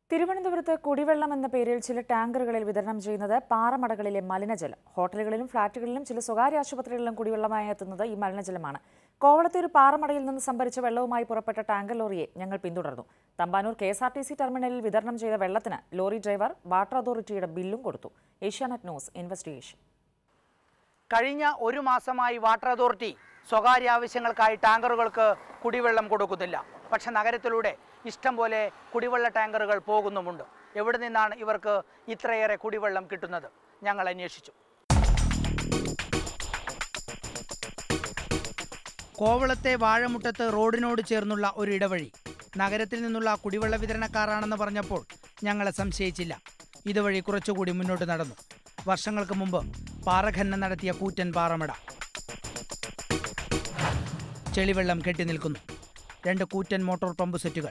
തിരുവനന്തപുരത്ത് കുടിവെള്ളം എന്ന പേരിൽ ചില ടാങ്കറുകളിൽ വിതരണം ചെയ്യുന്നത് പാറമടകളിലെ മലിനജലം ഹോട്ടലുകളിലും ഫ്ളാറ്റുകളിലും ചില സ്വകാര്യ ആശുപത്രികളിലും കുടിവെള്ളമായി എത്തുന്നത് ഈ മലിനജലമാണ് കോവളത്തെ ഒരു പാറമടയിൽ നിന്ന് സംഭരിച്ച വെള്ളവുമായി പുറപ്പെട്ട ടാങ്കർ ലോറിയെ ഞങ്ങൾ പിന്തുടർന്നു Thampanoor K S R T C ടെർമിനലിൽ വിതരണം ചെയ്ത വെള്ളത്തിന് ലോറി ഡ്രൈവർ വാട്ടർ അതോറിറ്റിയുടെ ബില്ലും കൊടുത്തു ഏഷ്യാനെറ്റ് ന്യൂസ് ഇൻവെസ്റ്റിഗേഷൻ കഴിഞ്ഞ ഒരു മാസമായി വാട്ടർ അതോറിറ്റി സ്വകാര്യ ആവശ്യങ്ങൾക്കായി ടാങ്കറുകൾക്ക് കുടിവെള്ളം കൊടുക്കുന്നില്ല പക്ഷെ നഗരത്തിലൂടെ ഇഷ്ടം പോലെ കുടിവെള്ള ടാങ്കറുകൾ പോകുന്നുമുണ്ട് എവിടെ നിന്നാണ് ഇവർക്ക് ഇത്രയേറെ കുടിവെള്ളം കിട്ടുന്നത് ഞങ്ങൾ അന്വേഷിച്ചു കോവളത്തെ വാഴമുട്ടത്ത് റോഡിനോട് ചേർന്നുള്ള ഒരു ഇടവഴി നഗരത്തിൽ നിന്നുള്ള കുടിവെള്ള വിതരണക്കാരാണെന്ന് പറഞ്ഞപ്പോൾ ഞങ്ങളെ സംശയിച്ചില്ല ഇതുവഴി കുറച്ചുകൂടി മുന്നോട്ട് നടന്നു വർഷങ്ങൾക്ക് മുമ്പ് പാറഖനനം നടത്തിയ കൂറ്റൻ പാറമട ചെളിവെള്ളം കെട്ടി നിൽക്കുന്നു രണ്ട് കൂറ്റൻ മോട്ടോർ പമ്പ് സെറ്റുകൾ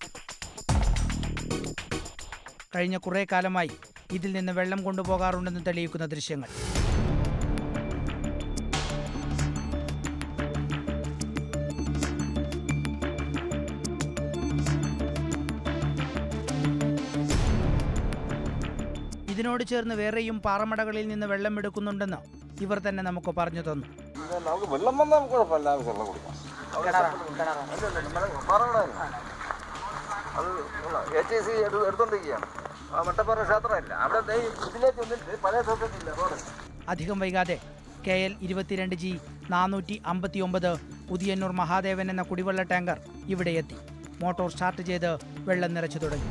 കഴിഞ്ഞ കുറേ കാലമായി ഇതിൽ നിന്ന് വെള്ളം കൊണ്ടുപോകാറുണ്ടെന്ന് തെളിയിക്കുന്ന ദൃശ്യങ്ങൾ ഇതിനോട് ചേർന്ന് വേറെയും പാറമടകളിൽ നിന്ന് വെള്ളം എടുക്കുന്നുണ്ടെന്ന് ഇവർ തന്നെ നമുക്ക് പറഞ്ഞു തന്നു ഇത് നമുക്ക് വെള്ളം വന്നാൽ നമുക്ക് കുഴപ്പമില്ല നമുക്ക് വെള്ളം കുടിക്കാം അല്ലല്ല നമ്മുടെ പാറകളായിരുന്നു അത് എ ടി സി എടുത്തോണ്ടിരിക്കുകയാണ് ആ മട്ടപ്പാറ ക്ഷേത്രമില്ല അവിടെ ദേ ഇതിലേക്ക് വന്നിട്ട് പഴയ സ്ഥലത്തില്ല റോഡ് അധികം വൈകാതെ കെ എൽ ഇരുപത്തിരണ്ട് ജി നാനൂറ്റി അമ്പത്തി ഒമ്പത് ഉദിയന്നൂർ മഹാദേവൻ എന്ന കുടിവെള്ള ടാങ്കർ ഇവിടെ എത്തി മോട്ടോർ സ്റ്റാർട്ട് ചെയ്ത് വെള്ളം നിറച്ചു തുടങ്ങി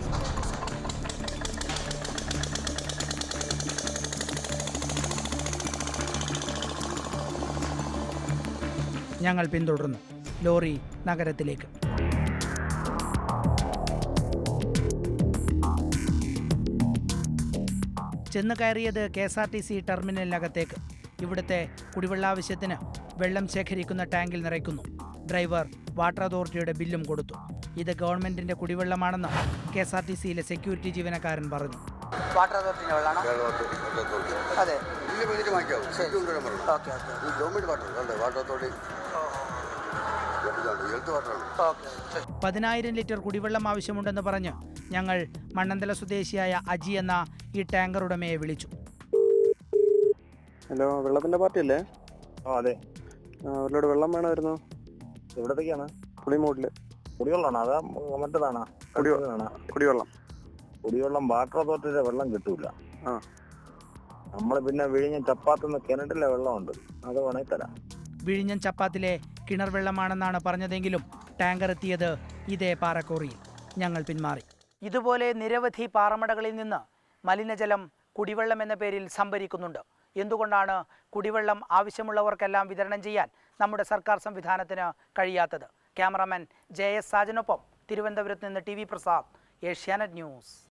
ഞങ്ങൾ പിന്തുടർന്നു ലോറി നഗരത്തിലേക്ക് ചെന്ന് കയറിയത് K S R T C ടെർമിനലിനകത്തേക്ക് ഇവിടുത്തെ കുടിവെള്ളാവശ്യത്തിന് വെള്ളം ശേഖരിക്കുന്ന ടാങ്കിൽ നിറയ്ക്കുന്നു ഡ്രൈവർ വാട്ടർ അതോറിറ്റിയുടെ ബില്ലും കൊടുത്തു ഇത് ഗവൺമെന്റിന്റെ കുടിവെള്ളമാണെന്ന് കെ എസ് ആർ ടി സിയിലെ സെക്യൂരിറ്റി ജീവനക്കാരൻ പറഞ്ഞു വാട്ടർ അതോറിറ്റിന്റെ വെള്ളമാണോ അതെ ഇതിൽ വന്നിട്ട് വാങ്ങിക്കാവും ഓക്കെ ഓക്കെ ഈ ഗവൺമെന്റ് വാട്ടർ അല്ലേ വാട്ടർ അതോറിറ്റി ഹെൽത്ത് വാട്ടറാണ് ഓക്കെ പതിനായിരം ലിറ്റർ കുടിവെള്ളം ആവശ്യമുണ്ടെന്ന് പറഞ്ഞ് ഞങ്ങൾ മണ്ണന്തല സ്വദേശിയായ അജി എന്ന ഈ ടാങ്കർ ഉടമയെ വിളിച്ചു ഹലോ വെള്ളത്തിന്റെ പാർട്ടി അല്ലേ ആ അതെ ആ, ഒരു വെള്ളം വേണമായിരുന്നു എവിടത്തേക്കാണ് പുളിമൂട്ടില് കുടിവെള്ളമാണോ അതാ മറ്റേതാണോ കുടിവെ- കട്ടിയതാണോ? കുടിവെള്ളം കുടിവെള്ളം വാട്ടർ അതോറിറ്റിയുടെ വെള്ളം കിട്ടൂല ആ. നമ്മൾ പിന്നെ വിഴിഞ്ഞ ചപ്പാത്തുനിന്ന് കിണറ്റിലെ വെള്ളമുണ്ട് അത് വേണമെങ്കിൽ തരാം വിഴിഞ്ഞം ചപ്പാത്തിലെ കിണർ വെള്ളമാണെന്നാണ് പറഞ്ഞതെങ്കിലും ടാങ്കർ എത്തിയത് ഇതേ പാറക്കോറിയിൽ ഞങ്ങൾ പിന്മാറി ഇതുപോലെ നിരവധി പാറമടകളിൽ നിന്ന് മലിനജലം കുടിവെള്ളം എന്ന പേരിൽ സംഭരിക്കുന്നുണ്ട് എന്തുകൊണ്ടാണ് കുടിവെള്ളം ആവശ്യമുള്ളവർക്കെല്ലാം വിതരണം ചെയ്യാൻ നമ്മുടെ സർക്കാർ സംവിധാനത്തിന് കഴിയാത്തത് ക്യാമറാമാൻ ജെ എസ് സാജനൊപ്പം തിരുവനന്തപുരത്ത് നിന്ന് T V Prasad Asianet news